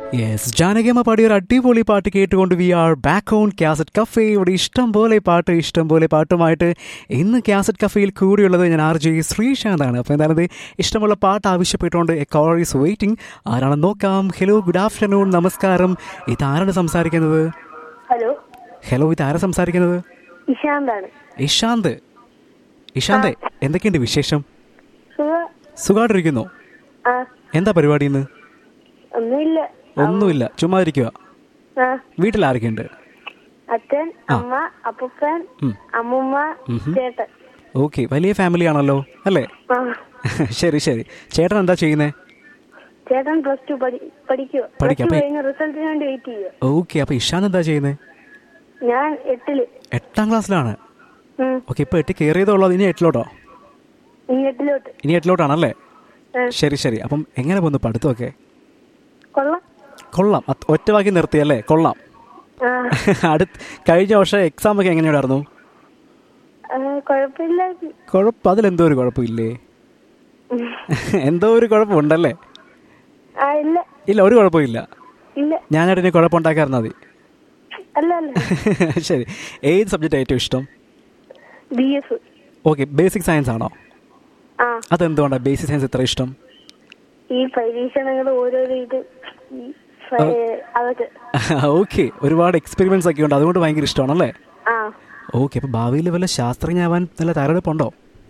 Yes ജാനകിയമ്മ പാടിയ ഒരു അടിപൊളി പാട്ട് കേട്ടുകൊണ്ട് we are back on cassette cafe ഇവിടെ ഇഷ്ടം പോലെ പാട്ട് ഇഷ്ടം പോലെ പാട്ടുമായിട്ട് ഇന്ന് കാസറ്റ് കഫേയിൽ കൂടിയുള്ളത് ഞാൻ ആർ ജെ ശ്രീശാന്താണ് അപ്പോൾ എന്തായാലും ഇത് ഇഷ്ടമുള്ള പാട്ട് ആവശ്യപ്പെട്ടുകൊണ്ട് എ കോൾ ഈസ് വെയിറ്റിംഗ് ആരാണെന്ന് നോക്കാം ഹലോ ഗുഡ് ആഫ്റ്റർനൂൺ നമസ്കാരം ഇതാരാണ് സംസാരിക്കുന്നത് ഹലോ ഹലോ ഇതാരാ സംസാരിക്കുന്നത് ഇശാന്താണ് ഇഷാന്ത് ഇഷാന്ത് എന്തൊക്കെയുണ്ട് വിശേഷം സുഖ സുഖമായിട്ടിരിക്കുന്നു ആ എന്താ പരിപാടി ഇന്ന് ഒന്നുമില്ല ഒന്നുമില്ല ചുമ്മാ ഇരിക്കുക ആ വീട്ടിൽ ആരൊക്കെയുണ്ട് അച്ഛൻ അമ്മ അപ്പൂപ്പൻ ഉം. അമ്മൂമ്മ ചേട്ടൻ ഓക്കെ വലിയ ഫാമിലി ആണല്ലോ അല്ലേ ആ ശരി ശരി ചേട്ടൻ എന്താ ചെയ്യുന്നേ ചേട്ടൻ പ്ലസ് ടു പഠിക്കുക പ്ലസ് പഠിക്കുക, ടു അപ്പൊ- കഴിഞ്ഞ് റിസൾട്ടിന് വേണ്ടി വെയിറ്റ് ചെയ്യുക ഓക്കെ അപ്പൊ ഇഷാന്ത് എന്താ ചെയ്യുന്നേ ഞാൻ എട്ടില് എട്ടാം ക്ലാസ്സിലാണ് ഉം. ഓക്കെ ഇപ്പൊ എട്ട് കയറിയതേ ഉള്ളൂ ഇനി എട്ടിലോട്ടോ ഇനി എട്ടിലോട്ട് ഇനി എട്ടിലോട്ടാണല്ലേ ആ. ശരി ശരി അപ്പം എങ്ങനെ പോന്നു പഠിത്തമൊക്കെ കൊള്ളാം കൊള്ളാം അത് ഒറ്റവാക്കി നിർത്തിയല്ലേ കൊള്ളാം ആ അടുത്ത് കഴിഞ്ഞ വർഷം എക്സാം ഒക്കെ എങ്ങനെയുണ്ടായിരുന്നു ആ, കുഴപ്പമില്ല കുഴപ്പം അതിലെന്തോ ഒരു കുഴപ്പമില്ലേ ഉം. എന്തോ ഒരു കുഴപ്പമുണ്ടല്ലേ ആ ഇല്ല ഇല്ല ഒരു കുഴപ്പമില്ല ഇല്ല ഞാനായിട്ട് ഇനി കുഴപ്പമുണ്ടാക്കാറുണ്ടാ മതി അല്ല അല്ല ശരി ഏത് സബ്ജക്റ്റ് ഏറ്റവും ഇഷ്ടം B F okay basic science ആണോ ആ അതെന്തുകൊണ്ടാണ് ബേസിക് സയൻസ് ഇത്ര ഇഷ്ടം ഈ പരീക്ഷണങ്ങൾ ഓരോരോ ഇത് ഈ ഫ- അതൊക്കെ ഓക്കെ ഒരുപാട് എക്സ്പെരിമെന്റ്സ് ഒക്കെ ഉണ്ട് അതുകൊണ്ട് ഭയങ്കര ഇഷ്ടമാണല്ലേ ആ ഓക്കെ അപ്പൊ ഭാവിയിൽ വല്ല ശാസ്ത്രജ്ഞാവാൻ നല്ല തയ്യാറെടുപ്പുണ്ടോ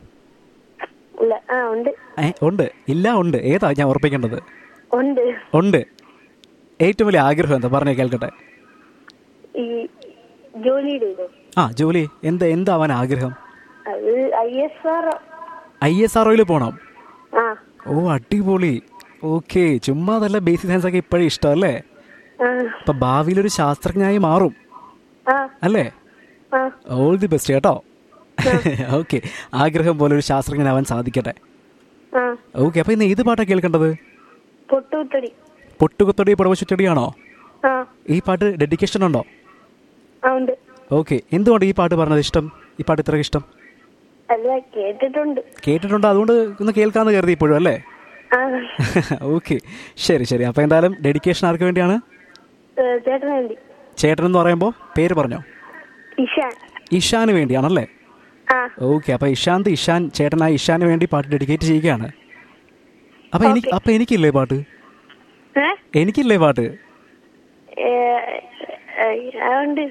ഇല്ല ആ ഉണ്ട് ഏ ഉണ്ട് ഇല്ല ഉണ്ട് ഏതാ ഞാൻ ഉറപ്പിക്കേണ്ടത് ഉണ്ട് ഉണ്ട് ഏറ്റവും വലിയ ആഗ്രഹം എന്താ പറഞ്ഞേ കേൾക്കട്ടെ ഈ ജോലിയുടെ ഇതോ ആ ജോലി എന്താ എന്താവാൻ ആഗ്രഹം അത് I S R I S R പോണം ആ ഓ അടിപൊളി ഓക്കെ ചുമ്മാ അതല്ല ബേസിക് സയൻസ് ഒക്കെ ഇപ്പോഴും ഇഷ്ടം അല്ലേ ആ അപ്പൊ ഭാവിയിൽ ഒരു ശാസ്ത്രജ്ഞനായി മാറും ആ അല്ലേ ആ ഓൾ ദി ബെസ്റ്റ് കേട്ടോ ഓക്കെ ആഗ്രഹം പോലെ ഒരു ശാസ്ത്രജ്ഞനാവാൻ സാധിക്കട്ടെ ആ ഓക്കെ അപ്പൊ ഇന്ന് ഏത് പാട്ടാണ് കേൾക്കേണ്ടത് പൊട്ടുകുത്തടി പൊട്ടുകുത്തടി പുടവച്ചുറ്റടിയാണോ ആ ഈ പാട്ട് ഡെഡിക്കേഷൻ ഉണ്ടോ ആ ഉണ്ട് ഓക്കെ എന്തുകൊണ്ട് ഈ പാട്ട് പറഞ്ഞത് ഇഷ്ടം ഈ പാട്ട് ഇത്ര ഇഷ്ടം അല്ല കേട്ടിട്ടുണ്ട് കേട്ടിട്ടുണ്ടോ അതുകൊണ്ട് ഒന്ന് കേൾക്കാന്ന് കരുതി ഇപ്പോഴും അല്ലേ ആ ഓക്കെ ശരി ശരി അപ്പോൾ എന്തായാലും ഡെഡിക്കേഷൻ ആർക്ക് വേണ്ടിയാണ് ഏ, ചേട്ടന് വേണ്ടി ചേട്ടൻ എന്ന് പറയുമ്പോൾ പേര് പറഞ്ഞോ ഇഷാൻ ഇഷാന് വേണ്ടിയാണല്ലേ ആ ഓക്കെ അപ്പോൾ ഇഷാന്ത് ഇഷാൻ ചേട്ടനായ ഇഷാന് വേണ്ടി പാട്ട് ഡെഡിക്കേറ്റ് ചെയ്യുകയാണ് അപ്പോൾ എനിക്ക് അപ്പോൾ എനിക്കില്ലേ പാട്ട് ഏ എനിക്കില്ലേ പാട്ട് ഏ, ഏ, ആ ഉണ്ട്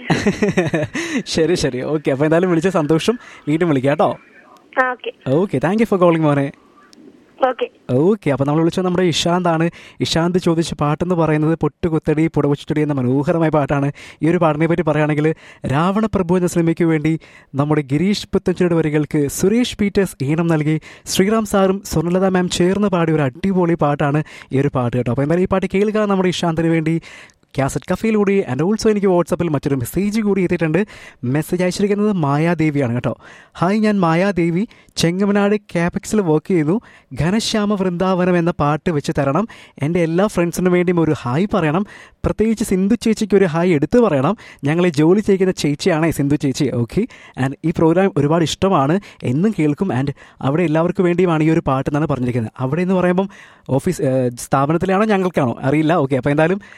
ശരി ശരി ഓക്കെ അപ്പോൾ എന്തായാലും വിളിച്ച സന്തോഷം വീണ്ടും വിളിക്കാം കേട്ടോ ആ okay okay thank you for calling മോനെ ഓക്കെ ഓക്കെ അപ്പോൾ നമ്മൾ വിളിച്ചത് നമ്മുടെ ഇഷാന്താണ് ഇഷാന്ത് ചോദിച്ച പാട്ടെന്ന് പറയുന്നത് പൊട്ടുകുത്തടി പുടവച്ചുട്ടടി എന്ന മനോഹരമായ പാട്ടാണ് ഈ ഒരു പാട്ടിനെ പറ്റി പറയുകയാണെങ്കിൽ രാവണപ്രഭു എന്ന സിനിമയ്ക്ക് വേണ്ടി നമ്മുടെ ഗിരീഷ് പുത്തഞ്ചിയുടെ വരികൾക്ക് സുരേഷ് പീറ്റേഴ്സ് ഈണം നൽകി ശ്രീറാം സാറും സ്വർണ്ണലത മാം ചേർന്ന് പാടിയ ഒരു അടിപൊളി പാട്ടാണ് ഈ ഒരു പാട്ട് കേട്ടോ അപ്പോൾ എന്തായാലും ഈ പാട്ട് കേൾക്കാൻ നമ്മുടെ ഇഷാന്തിന് വേണ്ടി കാസറ്റ് കഫയിലൂടെ ആൻഡ് ഓൾസോ എനിക്ക് വാട്സപ്പിൽ മറ്റൊരു മെസ്സേജ് കൂടി എത്തിയിട്ടുണ്ട് മെസ്സേജ് അയച്ചിരിക്കുന്നത് മായാദേവിയാണ് കേട്ടോ ഹായ് ഞാൻ മായാദേവി ചെങ്ങമനാട് ക്യാപെക്സിൽ വർക്ക് ചെയ്യുന്നു ഘനശ്യാമ വൃന്ദാവനം എന്ന പാട്ട് വെച്ച് തരണം എൻ്റെ എല്ലാ ഫ്രണ്ട്സിനും വേണ്ടിയും ഒരു ഹായ് പറയണം പ്രത്യേകിച്ച് സിന്ധു ചേച്ചിക്ക് ഒരു ഹായ് എടുത്തു പറയണം ഞങ്ങളെ ജോലി ചെയ്യുന്ന ചേച്ചിയാണ് സിന്ധു ചേച്ചി ഓക്കെ ആൻഡ് ഈ പ്രോഗ്രാം ഒരുപാട് ഇഷ്ടമാണ് എന്നും കേൾക്കും ആൻഡ് അവിടെ എല്ലാവർക്കും വേണ്ടിയുമാണ് ഈ ഒരു പാട്ട് എന്നാണ് പറഞ്ഞിരിക്കുന്നത് അവിടെ എന്ന് പറയുമ്പം ഓഫീസ് ഏഹ്, സ്ഥാപനത്തിലാണോ ഞങ്ങൾക്കാണോ അറിയില്ല ഓക്കെ അപ്പോൾ എന്തായാലും